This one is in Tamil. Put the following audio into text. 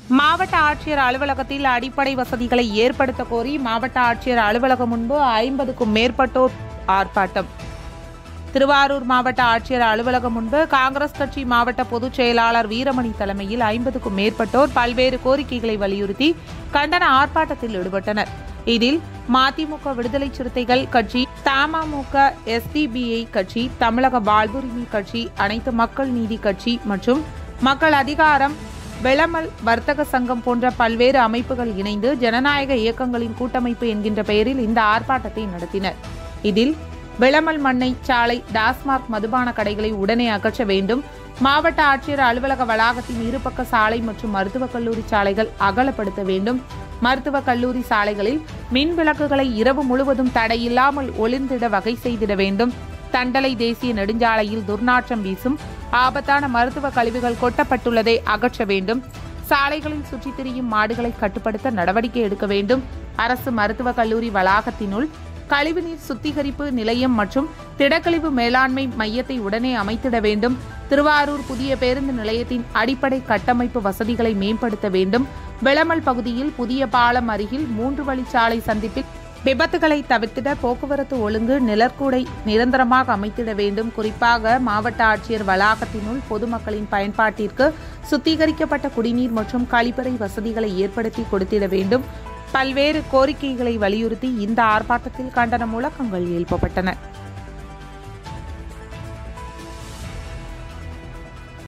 மாவட்ட ஆட்சியர் அலுவலகத்தில் அடிப்படை வசதிகளை ஏற்படுத்த கோரி மாவட்ட ஆட்சியர் அலுவலகம் முன்பு ஐம்பதுக்கும் மேற்பட்டோர் ஆர்ப்பாட்டம் திருவாரூர் மாவட்ட ஆட்சியர் அலுவலகம் முன்பு காங்கிரஸ் கட்சி மாவட்ட பொதுச் செயலாளர் வீரமணி தலைமையில் ஐம்பதுக்கும் மேற்பட்டோர் பல்வேறு கோரிக்கைகளை வலியுறுத்தி கண்டன ஆர்ப்பாட்டத்தில் ஈடுபட்டனர் இதில் மதிமுக விடுதலை சிறுத்தைகள் கட்சி தமமுக எஸ்டிபிஐ கட்சி தமிழக வாழ்வுரிமை கட்சி அனைத்து மக்கள் நீதி கட்சி மற்றும் மக்கள் அதிகாரம் வெளமல் வர்த்தக சங்கம் போன்ற பல்வேறு அமைப்புகள் இணைந்து ஜனநாயக இயக்கங்களின் கூட்டமைப்பு என்கின்ற பெயரில் இந்த ஆர்ப்பாட்டத்தை நடத்தினர் இதில் விளமல் மண்ணை சாலை டாஸ்மார்க் மதுபான கடைகளை உடனே அகற்ற வேண்டும் மாவட்ட ஆட்சியர் அலுவலக வளாகத்தின் இருபக்க சாலை மற்றும் மருத்துவக் கல்லூரி சாலைகள் அகலப்படுத்த வேண்டும் மருத்துவக் கல்லூரி சாலைகளில் மின் விளக்குகளை இரவு முழுவதும் தடையில்லாமல் ஒளிர்ந்திட வகை செய்திட வேண்டும் தண்டலை தேசிய நெடுஞ்சாலையில் துர்நாற்றம் வீசும் ஆபத்தான மருத்துவ கழிவுகள் கொட்டப்பட்டுள்ளதை அகற்ற வேண்டும் சாலைகளில் சுற்றித் திரியும் மாடுகளை கட்டுப்படுத்த நடவடிக்கை எடுக்க வேண்டும் அரசு மருத்துவக் கல்லூரி வளாகத்தினுள் கழிவுநீர் சுத்திகரிப்பு நிலையம் மற்றும் திடக்கழிவு மேலாண்மை மையத்தை உடனே அமைத்திட வேண்டும் திருவாரூர் புதிய பேருந்து நிலையத்தின் அடிப்படை கட்டமைப்பு வசதிகளை மேம்படுத்த வேண்டும் விளமல் பகுதியில் புதிய பாலம் அருகில் மூன்று வழிச்சாலை சந்திப்பில் விபத்துகளை தவிர்த்திட போக்குவரத்து ஒழுங்கு நிழற்கூடை நிரந்தரமாக அமைத்திட வேண்டும் குறிப்பாக மாவட்ட ஆட்சியர் வளாகத்தினுள் பொதுமக்களின் பயன்பாட்டிற்கு சுத்திகரிக்கப்பட்ட குடிநீர் மற்றும் கழிப்பறை வசதிகளை ஏற்படுத்தி கொடுத்திட வேண்டும் பல்வேறு கோரிக்கைகளை வலியுறுத்தி இந்த ஆர்ப்பாட்டத்தில் கண்டன முழக்கங்கள் எழுப்பப்பட்டன